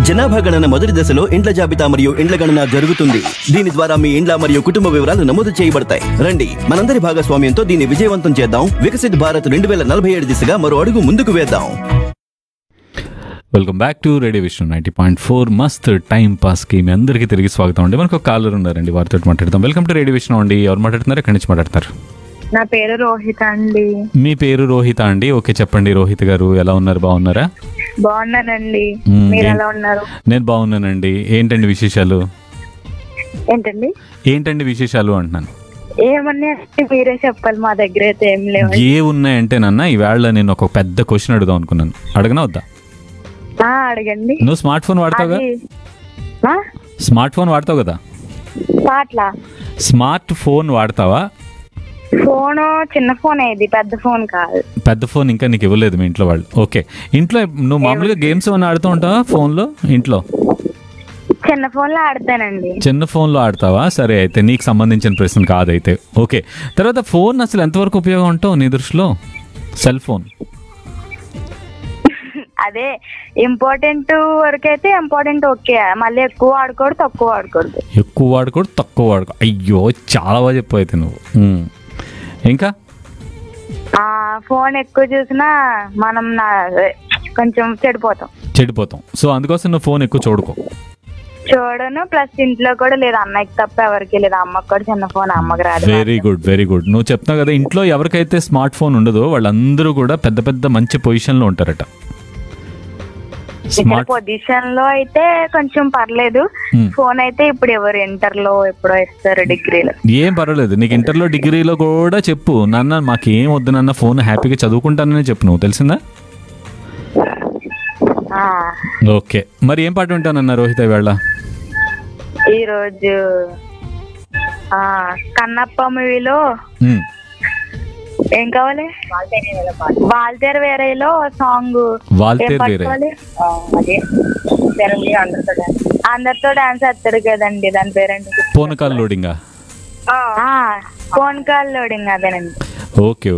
జనాభా గణన మొదటి దశలో ఇండ్ల జాబితా మరియు ఇండ్ల గణన జరుగుతుంది దీని ద్వారా మీ ఇండ్ల మరియు కుటుంబ వివరాలు నమోదు చేయబడతాయి రండి మనందరి భాగస్వామ్యంతో దీన్ని విజయవంతం చేద్దాం వికసిత్ భారత్ రెండు వేల నలభై ఏడు దిశగా మరో అడుగు ముందుకు వేద్దాం welcome back to radio Vishnu ninety point four మస్త్ టైం పాస్కి మీ అందరికీ తిరిగి స్వాగతం అండి మనకు ఒక కాలర్ ఉన్నారండి వారితో మాట్లాడతాం వెల్కమ్ టు రేడియో విష్ణు అండి ఎవరు మాట్లాడుతున్నారు ఎక్కడి నుంచి మాట్లాడతారు నా పేరు రోహిత అండి మీ పేరు రోహిత అండి ఓకే చెప్పండి రోహిత్ గారు ఎలా ఉన్నారు బాగున్నారా బాగున్నానండి మ్మ్, మీరు ఏం- ఎలా ఉన్నారు నేను బాగున్నానండి ఏంటండి విశేషాలు ఏంటండి ఏంటండి విశేషాలు అంటున్నాను ఏమన్నా అంటే మీరే చెప్పాలి మా దగ్గర అయితే ఏం లేవు ఏ ఉన్నాయంటే నాన్న ఈవేళ నేను ఒక పెద్ద క్వశ్చన్ అడుగుదాం అనుకున్నాను అడగనా వద్దా ఆ, అడగండి నువ్వు స్మార్ట్ ఫోన్ వాడతావు కదా అది ఆ? స్మార్ట్ ఫోన్ వాడతావు కదా పాటల స్మార్ట్ ఫోన్ వాడతావా ఫోన్ చిన్న ఫోన్ ఇది పెద్ద ఫోన్ కాదు పెద్ద ఫోన్ ఇంకా నీకు ఇవ్వలేదు మీ ఇంట్లో వాళ్ళు ఓకే ఇంట్లో నువ్వు మామూలుగా గేమ్స్ ఏమైనా ఆడుతూ ఉంటావా ఫోన్లో ఇంట్లో చిన్న ఫోన్ లో ఆడతానండి చిన్న ఫోన్లో ఆడతావా సరే అయితే నీకు సంబంధించిన ప్రశ్న కాదైతే ఓకే తర్వాత ఫోన్ అసలు ఎంతవరకు ఉపయోగం ఉంటావు నీ దృష్టిలో సెల్ ఫోన్ అదే ఇంపార్టెంట్ వరకు అయితే ఇంపార్టెంట్ ఓకే మళ్ళీ ఎక్కువ ఆడుకోడు తక్కువ ఆడకూడదు ఎక్కువ వాడుకోడు తక్కువ వాడుకో అయ్యో చాలా బాగా చెప్పావు అయితే నువ్వు ఉమ్. ఇంకా ఆ ఫోన్ ఎక్కువ చూసినా మనం నా కొంచెం చెడిపోతాం చెడిపోతాం సో అందుకోసం నువ్వు ఫోన్ ఎక్కువ చూడుకో చూడను ప్లస్ ఇంట్లో కూడా లేదు అన్నయ్యకి తప్ప ఎవరికి లేదు అమ్మకి కూడా చిన్న ఫోన్ అమ్మకి రాదు వెరీ గుడ్ వెరీ గుడ్ నువ్వు చెప్తావు కదా ఇంట్లో ఎవరికైతే స్మార్ట్ ఫోన్ ఉండదో వాళ్ళందరూ కూడా పెద్ద పెద్ద మంచి పొజిషన్లో ఉంటారట ఇక్కడ స్మార్ట్ పొజిషన్ లో అయితే కొంచెం పర్లేదు Hmm. ఫోన్ అయితే ఇప్పుడు ఎవరు ఇంటర్ లో ఎప్పుడో ఇస్తారు డిగ్రీలో ఏం పర్వాలేదు నీకు ఇంటర్లో డిగ్రీలో కూడా చెప్పు నాన్న మాకేం వద్దు నాన్న ఫోన్ హ్యాపీగా చదువుకుంటానని చెప్పు నువ్వు తెలిసిందా ఆ, ఓకే మరి ఏం పాట వింటానన్న రోహిత వేళ ఈ రోజు ఆ కన్నప్ప మూవీలో ఏం కావాలి వాల్తేర్ వేరేలో సాంగ్ వాల్తేర్ వేరే. అందరితో డాన్స్ వేస్తాడు కదండి దాని పేరేంటి ఫోన్ కాల్ లోడింగా ఫోన్ కాల్ లోడింగ్ అదేనండి ఓకే